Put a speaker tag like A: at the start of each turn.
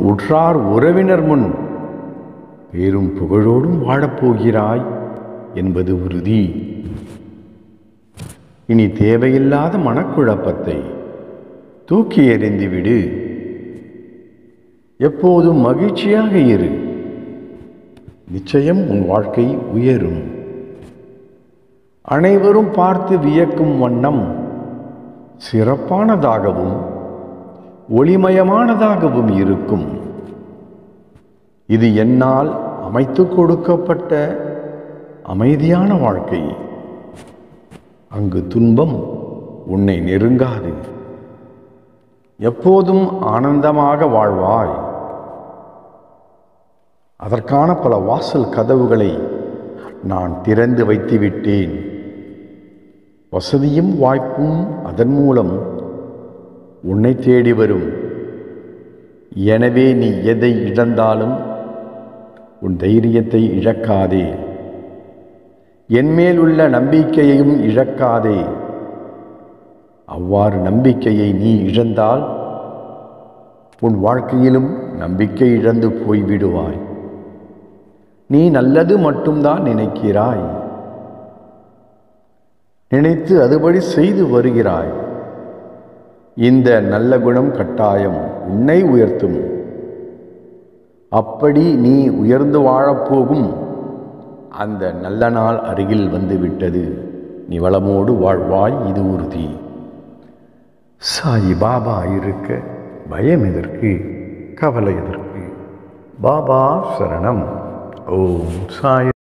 A: உற்றார் உறவினர் முன் பேரும் புகழோடும் வாழப்போகிறாய் என்பது உறுதி இனி தேவையில்லாத மனக்குழப்பத்தை தூக்கி எறிந்துவிடு எப்போதும் மகிழ்ச்சியாக இரு நிச்சயம் உன் வாழ்க்கை உயரும் அனைவரும் பார்த்து வியக்கும் வண்ணம் சிறப்பானதாகவும் ஒளிமயமானதாகவும் இருக்கும் இது என்னால் அமைத்து கொடுக்கப்பட்ட அமைதியான வாழ்க்கை அங்கு துன்பம் உன்னை நெருங்காது எப்போதும் ஆனந்தமாக வாழ்வாய் அதற்கான பல வாசல் கதவுகளை நான் திறந்து வைத்து விட்டேன் வசதியும் வாய்ப்பும் அதன் மூலம் உன்னை தேடி வரும் எனவே நீ எதை இழந்தாலும் உன் தைரியத்தை இழக்காதே என்மேல் உள்ள நம்பிக்கையையும் இழக்காதே அவ்வாறு நம்பிக்கையை நீ இழந்தால் உன் வாழ்க்கையிலும் நம்பிக்கை இழந்து போய்விடுவாய் நீ நல்லது மட்டும்தான் நினைக்கிறாய் நினைத்து அதுபடி செய்து வருகிறாய் இந்த நல்ல குணம் கட்டாயம் உன்னை உயர்த்தும் அப்படி நீ உயர்ந்து வாழப்போகும் அந்த நல்ல நாள் அருகில் வந்து விட்டது நீ வளமோடு வாழ்வாய் இது உறுதி சாயி பாபா இருக்க பயம் எதற்கு கவலை எதற்கு பாபா சரணம் ஓம் சாய்